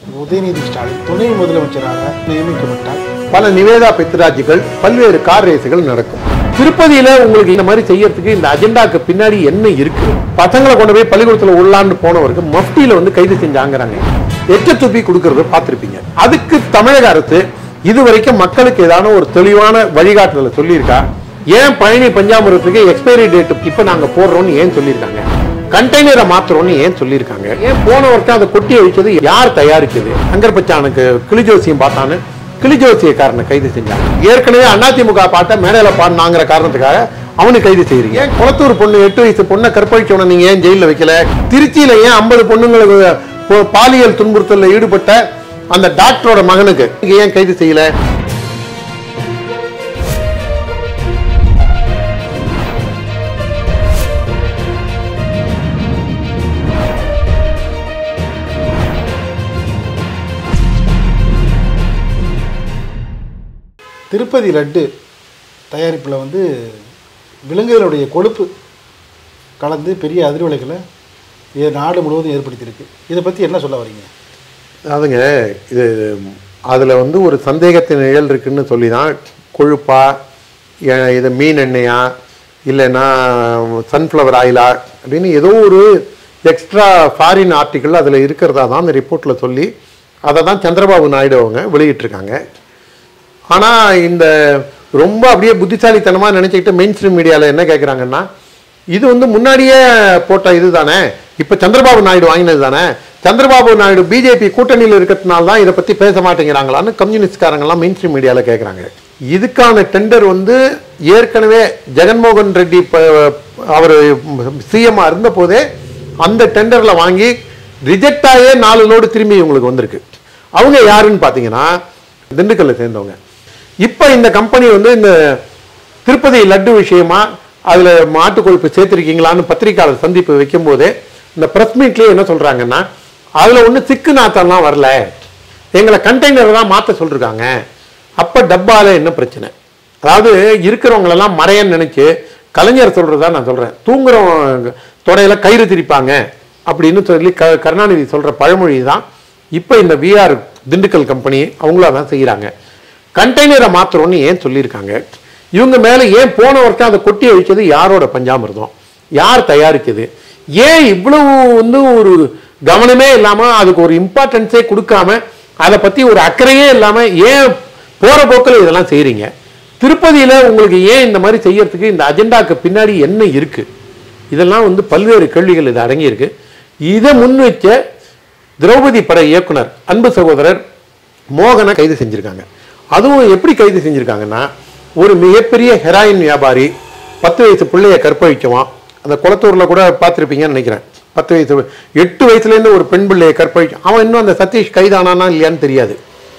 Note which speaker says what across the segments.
Speaker 1: உதயநிதி ஸ்டாலின் துணை முதலமைச்சராக நியமிக்கப்பட்டால்
Speaker 2: பல நிவேதா பெத்ராஜிகள் பல்வேறு கார் ரேஸுகள் நடக்கும் திருப்பதியில உங்களுக்கு இந்த மாதிரி செய்யறதுக்கு இந்த அஜெண்டாக்கு பின்னாடி என்ன இருக்கு பசங்களை கொண்டு போய் பள்ளிக்கூடத்துல உள்ளாண்டு போனவருக்கு மஃப்டியில வந்து கைது செஞ்சாங்கிறாங்க எச்ச துப்பி கொடுக்கறத பார்த்திருப்பீங்க அதுக்கு தமிழக அரசு இதுவரைக்கும் மக்களுக்கு ஏதான ஒரு தெளிவான வழிகாட்டுதலை சொல்லியிருக்கா ஏன் பழனி பஞ்சாமிரத்துக்கு எக்ஸ்பைரி டேட் இப்ப நாங்க போடுறோம்னு ஏன் சொல்லியிருக்காங்க கண்டெய்னரை மாத்துறோம்னு ஏன் சொல்லியிருக்காங்க ஏன் போன வருஷம் அதை கொட்டி அழிச்சது யார் தயாரிச்சது அங்கர்பச்சானுக்கு கிளிஜோசியம் பார்த்தான்னு கிளிஜோசியக்காரனை கைது செஞ்சாங்க ஏற்கனவே அதிமுக பாட்டை மேடையில பாடினாங்கிற காரணத்துக்காக அவனுக்கு கைது செய்யறீங்க ஏன் குளத்தூர் பொண்ணு எட்டு வயசு பொண்ணை கற்பழிச்சவனை நீங்க ஏன் ஜெயில வைக்கல திருச்சியில ஏன் ஐம்பது பொண்ணுங்களுக்கு போ- பாலியல் துன்புறுத்தல்ல ஈடுபட்ட அந்த டாக்டரோட மகனுக்கு நீங்க ஏன் கைது செய்யல
Speaker 1: திருப்பதி லட்டு தயாரிப்பில் வந்து விலங்குகளுடைய கொழுப்பு கலந்து பெரிய அதிர்வலைகளை இது நாடு முழுவதும் ஏற்படுத்தியிருக்கு இதை பற்றி என்ன சொல்ல வரீங்க
Speaker 2: அதுங்க இது அதில் வந்து ஒரு சந்தேகத்தின் நிழல் இருக்குன்னு சொல்லி தான் கொழுப்பா ஏ- இது மீன் எண்ணெயா இல்லைன்னா சன்ஃப்ளவர் ஆயிலா அப்படின்னு ஏதோ ஒரு எக்ஸ்ட்ரா ஃபாரின் ஆர்டிக்கிள் அதில் இருக்கிறதா தான் அந்த ரிப்போர்ட்டில் சொல்லி அதை தான் சந்திரபாபு நாயுடு அவங்க வெளியிட்டிருக்காங்க ஆனால் இந்த ரொம்ப அப்படியே புத்திசாலித்தனமாக நினச்சிக்கிட்டு மெயின் ஸ்ட்ரீம் மீடியாவில் என்ன கேட்குறாங்கன்னா இது வந்து முன்னாடியே போட்ட இது தானே இப்போ சந்திரபாபு நாயுடு வாங்கினது தானே சந்திரபாபு நாயுடு பிஜேபி கூட்டணியில் இருக்கிறதுனால தான் இதை பற்றி பேச மாட்டேங்கிறாங்களான்னு கம்யூனிஸ்ட்காரங்கெல்லாம் மெயின் ஸ்ட்ரீம் மீடியாவில் கேட்குறாங்க இதுக்கான டெண்டர் வந்து ஏற்கனவே ஜெகன்மோகன் ரெட்டி அவர் சிஎம்மாக இருந்த போதே அந்த டெண்டரில் வாங்கி ரிஜெக்ட் ஆகியே நாலு லோடு திரும்பி இவங்களுக்கு வந்திருக்கு அவங்க யாருன்னு பார்த்தீங்கன்னா திண்டுக்கல்ல சேர்ந்தவங்க இப்போ இந்த கம்பெனி வந்து இந்த திருப்பதி லட்டு விஷயமா அதில் மாட்டு கொழுப்பு சேர்த்துருக்கீங்களான்னு பத்திரிக்கையாளர் சந்திப்பு வைக்கும்போதே இந்த ப்ரெஸ் மீட்லேயே என்ன சொல்கிறாங்கன்னா அதில் ஒன்றும் சிக்கு நாத்தம்லாம் வரல எங்களை கண்டெய்னர் தான் மாற்ற சொல்லிருக்காங்க அப்போ டப்பால என்ன பிரச்சனை அதாவது இருக்கிறவங்களெல்லாம் மறையன்னு நினைச்சு கலைஞர் சொல்றதா நான் சொல்றேன் தூங்குறவங்க தொடையில கயிறு திரிப்பாங்க அப்படின்னு சொல்லி க கருணாநிதி சொல்ற பழமொழி தான் இப்போ இந்த விஆர் திண்டுக்கல் கம்பெனி அவங்களா தான் செய்கிறாங்க கண்டெய்னரை மாத்துறோம்னு ஏன் சொல்லியிருக்காங்க இவங்க மேலே ஏன் போன வருஷம் அதை கொட்டி அழிச்சது யாரோட பஞ்சாமிர்தம் யார் தயாரிச்சது ஏன் இவ்வளவு வந்து ஒரு கவனமே இல்லாமல் அதுக்கு ஒரு இம்பார்ட்டன்ஸே கொடுக்காம அதை பற்றி ஒரு அக்கறையே இல்லாமல் ஏன் போகிற போக்கில் இதெல்லாம் செய்கிறீங்க திருப்பதியில் உங்களுக்கு ஏன் இந்த மாதிரி செய்யறதுக்கு இந்த அஜெண்டாக்கு பின்னாடி என்ன இருக்கு இதெல்லாம் வந்து பல்வேறு கேள்விகள் இது அடங்கியிருக்கு இதை முன் வச்ச திரௌபதி பட இயக்குனர் அன்பு சகோதரர் மோகனை கைது செஞ்சிருக்காங்க அதுவும் எப்படி கைது செஞ்சிருக்காங்கன்னா ஒரு மிகப்பெரிய ஹெராயின் வியாபாரி பத்து வயசு பிள்ளைய கற்பழிக்குவான் அந்த குளத்தூர்ல கூட பார்த்துருப்பீங்கன்னு நினைக்கிறேன் பத்து வயசு எட்டு வயசுலேருந்து ஒரு பெண் பிள்ளையை கற்பழிக்கும் அவன் இன்னும் அந்த சதீஷ் கைதானானா இல்லையான்னு தெரியாது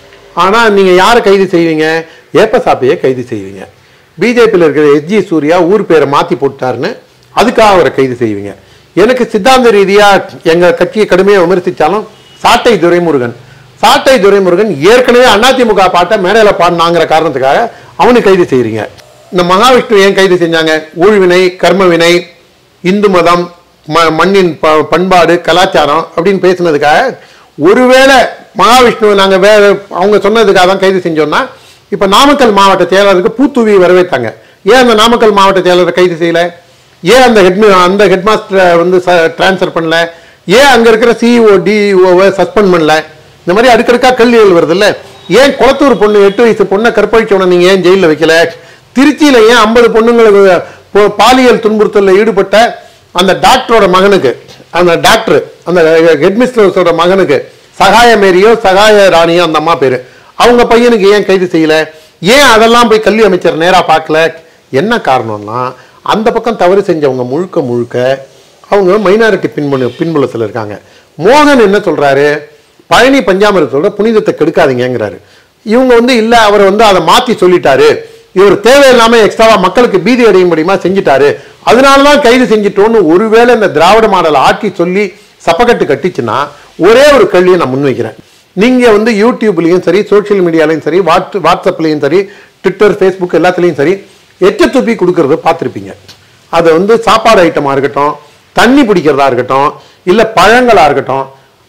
Speaker 2: ஆனால் நீங்கள் யாரை கைது செய்வீங்க ஏப்பசாப்பியை கைது செய்வீங்க பிஜேபியில் இருக்கிற எஸ்ஜி சூர்யா ஊர் பேரை மாற்றி போட்டாருன்னு அதுக்காக அவரை கைது செய்வீங்க எனக்கு சித்தாந்த ரீதியாக எங்கள் கட்சியை கடுமையாக விமர்சித்தாலும் சாட்டை துரைமுருகன் சாட்டை துரைமுருகன் ஏற்கனவே அதிமுக பாட்டை மேடையில் பாடினாங்கிற காரணத்துக்காக அவனுக்கு கைது செய்கிறீங்க இந்த மகாவிஷ்ணு ஏன் கைது செஞ்சாங்க ஊழ்வினை கர்மவினை இந்து மதம் ம மண்ணின் ப பண்பாடு கலாச்சாரம் அப்படின்னு பேசுனதுக்காக ஒருவேளை மகாவிஷ்ணுவை நாங்கள் வே அவங்க சொன்னதுக்காக தான் கைது செஞ்சோம்னா இப்போ நாமக்கல் மாவட்ட செயலாளருக்கு பூத்துவி வரவேற்றாங்க ஏன் அந்த நாமக்கல் மாவட்ட செயலரை கைது செய்யலை ஏன் அந்த ஹெட் அந்த ஹெட் மாஸ்டரை வந்து ட்ரான்ஸ்ஃபர் பண்ணல ஏன் அங்கே இருக்கிற சிஇஓ டிஇஓவை சஸ்பெண்ட் பண்ணல இந்த மாதிரி அடுக்கடுக்கா கேள்விகள் வருது இல்ல ஏன் குளத்தூர் பொண்ணு எட்டு வயசு பொண்ணை கற்பழிச்சவனை நீங்க ஏன் ஜெயிலில் வைக்கல திருச்சியில ஏன் ஐம்பது பொண்ணுங்களுக்கு போ- பாலியல் துன்புறுத்தலில் ஈடுபட்ட அந்த டாக்டரோட மகனுக்கு அந்த டாக்டர் அந்த ஹெட்மிஸ்டர்ஸோட மகனுக்கு சகாய மேரியோ சகாய ராணியோ அந்த அம்மா பேரு அவங்க பையனுக்கு ஏன் கைது செய்யல ஏன் அதெல்லாம் போய் கல்வி அமைச்சர் நேரா பார்க்கல என்ன காரணம்னா அந்த பக்கம் தவறு செஞ்சவங்க முழுக்க முழுக்க அவங்க மைனாரிட்டி பின்புல பின்புலத்தில் இருக்காங்க மோகன் என்ன சொல்றாரு பழனி பஞ்சாமிரத்தோட புனிதத்தை கெடுக்காதீங்கங்கிறாரு இவங்க வந்து இல்ல அவர் வந்து அதை மாத்தி சொல்லிட்டாரு இவர் தேவையில்லாம எக்ஸ்ட்ராவா மக்களுக்கு பீதி அடையும்படியுமா செஞ்சிட்டாரு அதனால தான் கைது செஞ்சிட்டோன்னு ஒருவேளை இந்த திராவிட மாடல் ஆட்சி சொல்லி சப்பக்கட்டு கட்டிச்சுன்னா ஒரே ஒரு கேள்வியை நான் முன்வைக்கிறேன் நீங்க வந்து யூடியூப்லயும் சரி சோஷியல் மீடியாலையும் சரி வாட்ஸ் வாட்ஸ்அப்லயும் சரி ட்விட்டர் ஃபேஸ்புக் எல்லாத்துலேயும் சரி எச்ச துப்பி கொடுக்கறத பார்த்துருப்பீங்க அது வந்து சாப்பாடு ஐட்டமாக இருக்கட்டும் தண்ணி பிடிக்கிறதா இருக்கட்டும் இல்லை பழங்களா இருக்கட்டும்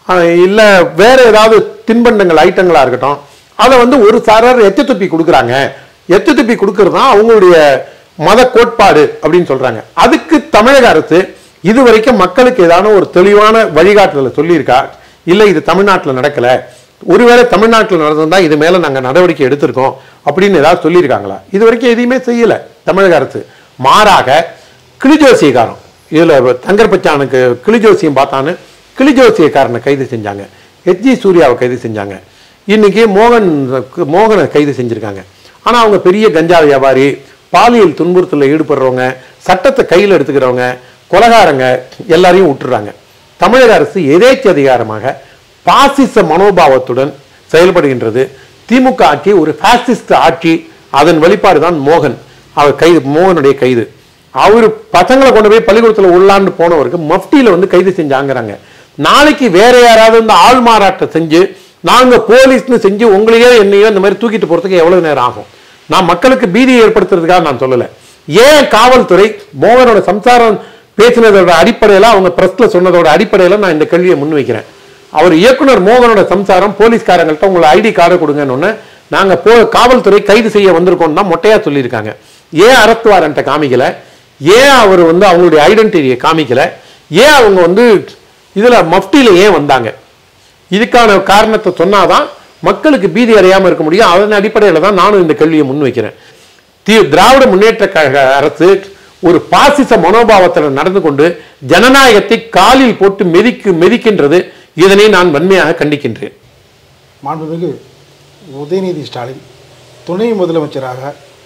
Speaker 2: இல்லை வேற ஏதாவது தின்பண்டங்கள் ஐட்டங்களா இருக்கட்டும் அதை வந்து ஒரு சாரார் எத்து துப்பி கொடுக்குறாங்க எத்து துப்பி கொடுக்கறது தான் அவங்களுடைய மத கோட்பாடு அப்படின்னு சொல்றாங்க அதுக்கு தமிழக அரசு இதுவரைக்கும் மக்களுக்கு ஏதாவது ஒரு தெளிவான வழிகாட்டுதலை சொல்லியிருக்கா இல்லை இது தமிழ்நாட்டில் நடக்கல ஒருவேளை தமிழ்நாட்டில் நடந்திருந்தா இது மேல நாங்க நடவடிக்கை எடுத்திருக்கோம் அப்படின்னு ஏதாவது சொல்லியிருக்காங்களா இது வரைக்கும் எதையுமே செய்யல தமிழக அரசு மாறாக கிளிஜோசியக்காரன் இதுல தங்கர்பச்சானுக்கு கிளிஜோசியம் பார்த்தான்னு கிளிஜோசியக்காரனை கைது செஞ்சாங்க எச்ஜி சூர்யாவை கைது செஞ்சாங்க இன்னைக்கு மோகன் மோகனை கைது செஞ்சிருக்காங்க ஆனா அவங்க பெரிய கஞ்சா வியாபாரி பாலியல் துன்புறுத்தலில் ஈடுபடுறவங்க சட்டத்தை கையில் எடுத்துக்கிறவங்க கொலகாரங்க எல்லாரையும் விட்டுறாங்க தமிழக அரசு எதேச்ச அதிகாரமாக பாசிச மனோபாவத்துடன் செயல்படுகின்றது திமுக ஆட்சி ஒரு பாசிஸ்ட் ஆட்சி அதன் வெளிப்பாடு தான் மோகன் அவர் கைது மோகனுடைய கைது அவர் பசங்களை கொண்டு போய் பள்ளிக்கூடத்தில் உள்ளாண்டு போனவருக்கு மஃப்டியில் வந்து கைது செஞ்சாங்கிறாங்க நாளைக்கு வேற யாராவது இந்த ஆள் மாறாட்டம் செஞ்சு நாங்க போலீஸ்னு செஞ்சு உங்களையோ என்னையோ இந்த மாதிரி தூக்கிட்டு போறதுக்கு எவ்வளவு நேரம் ஆகும் நான் மக்களுக்கு பீதியை ஏற்படுத்துறதுக்காக நான் சொல்லல ஏன் காவல்துறை மோகனோட சம்சாரம் பேசினதோட அடிப்படையில அவங்க பிரஸ்ல சொன்னதோட அடிப்படையில நான் இந்த கேள்வியை முன்வைக்கிறேன் அவர் இயக்குனர் மோகனோட சம்சாரம் போலீஸ்காரங்கள்ட்ட உங்களை ஐடி கார்டை கொடுங்கன்னு உடனே நாங்க போ காவல்துறை கைது செய்ய வந்திருக்கோம் தான் மொட்டையா சொல்லியிருக்காங்க ஏன் அரசு வாரண்ட்டை காமிக்கல ஏன் அவர் வந்து அவங்களுடைய ஐடென்டிட்டியை காமிக்கல ஏன் அவங்க வந்து இதுல மஃப்டியில ஏன் வந்தாங்க இதுக்கான காரணத்தை சொன்னாதான் மக்களுக்கு பீதி அடையாம இருக்க முடியும் அதன் அடிப்படையில் தான் நானும் இந்த கேள்வியை முன்வைக்கிறேன் தி திராவிட முன்னேற்ற கழக அரசு ஒரு பாசிச மனோபாவத்தில் நடந்து கொண்டு ஜனநாயகத்தை காலில் போட்டு மெதிக்கு மெதிக்கின்றது இதனை நான் வன்மையாக கண்டிக்கின்றேன்
Speaker 1: மாண்புமிகு உதயநிதி ஸ்டாலின் துணை முதலமைச்சராக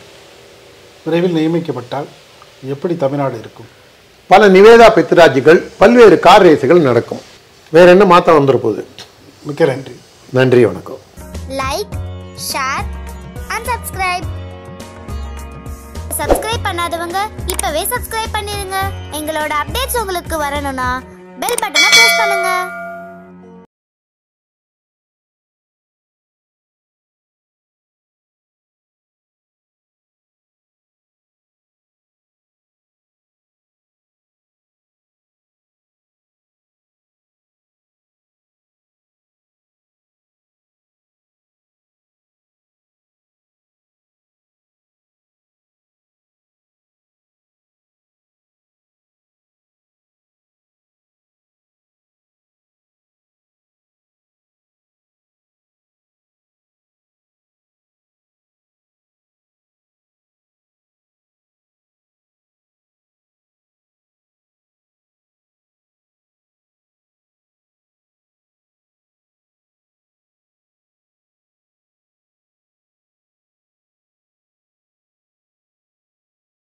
Speaker 1: விரைவில் நியமிக்கப்பட்டால் எப்படி தமிழ்நாடு இருக்கும்
Speaker 2: பல நிவேதா பெத்ராஜிகள் பல்வேறு கார் ரேஸுகள் நடக்கும் வேற என்ன மாற்றம் வந்துட போகுது
Speaker 1: மிக்க நன்றி
Speaker 2: நன்றி வணக்கம்
Speaker 3: like share and subscribe subscribe பண்ணாதவங்க இப்பவே சப்ஸ்கிரைப் பண்ணிருங்க எங்களோட அப்டேட்ஸ் உங்களுக்கு வரணும்னா பெல் பட்டனை பிரஸ் பண்ணுங்க